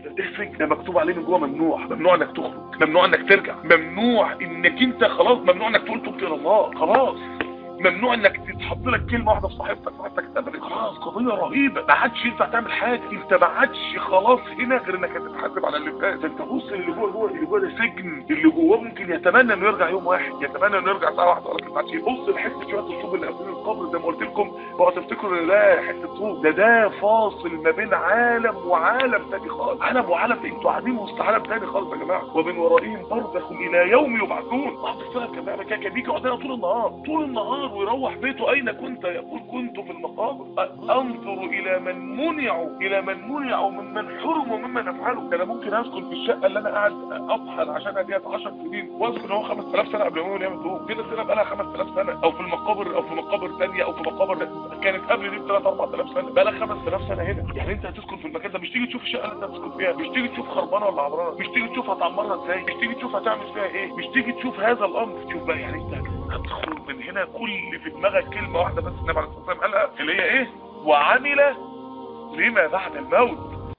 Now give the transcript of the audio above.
ده ده سجن ده مكتوب عليه من جوه ممنوع ممنوع انك تخرج ممنوع انك ترجع ممنوع انك انت خلاص ممنوع انك تقول تبت الى الله خلاص ممنوع انك تتحط لك كلمه واحده في صحيفتك صحيفتك اتقبلت خلاص قضيه رهيبه ما عادش ينفع تعمل حاجه انت ما عادش خلاص هنا غير انك هتتحاسب على اللي فات انت بص اللي جوه جوه اللي جوه ده سجن اللي جواه ممكن يتمنى انه يرجع يوم واحد يتمنى انه يرجع ساعه واحده ولكن ما عادش بص لحته شويه الطوب اللي قبل القبر زي ما قلت لكم اوعوا تفتكروا ان ده حته طوب ده ده فاصل ما بين عالم وعالم تاني خالص عالم وعالم انتوا قاعدين وسط عالم تاني خالص يا جماعه ومن ورائهم برزخ الى يوم يبعثون بعض السلف كان بيعمل كده كان بيجي يقعد هنا طول النهار طول النهار ويروح بيته اين كنت يقول كنت في المقابر انظر الى من منعوا الى من منعوا ممن حرموا ممن افعلوا انا ممكن اسكن في الشقه اللي انا قاعد اطحن عشان اديها 10 سنين واذكر ان هو 5000 سنه قبل ما يقوم يعمل دوم في ناس هنا بقى لها 5000 سنه او في المقابر او في مقابر ثانيه او في مقابر كانت قبل دي ب 3 4000 سنه بقى لها 5000 سنه هنا يعني انت هتسكن في المكان ده مش تيجي تشوف الشقه اللي انت هتسكن فيها مش تيجي تشوف خربانه ولا عمرانه مش تيجي تشوف هتعمرها ازاي مش تيجي تشوف هتعمل فيها ايه مش تيجي تشوف هذا الامر تشوف بقى يعني انت هتخرج من هنا كل اللي في دماغك كلمه واحده بس النبي عليه الصلاه والسلام قالها اللي هي ايه وعمل لما بعد الموت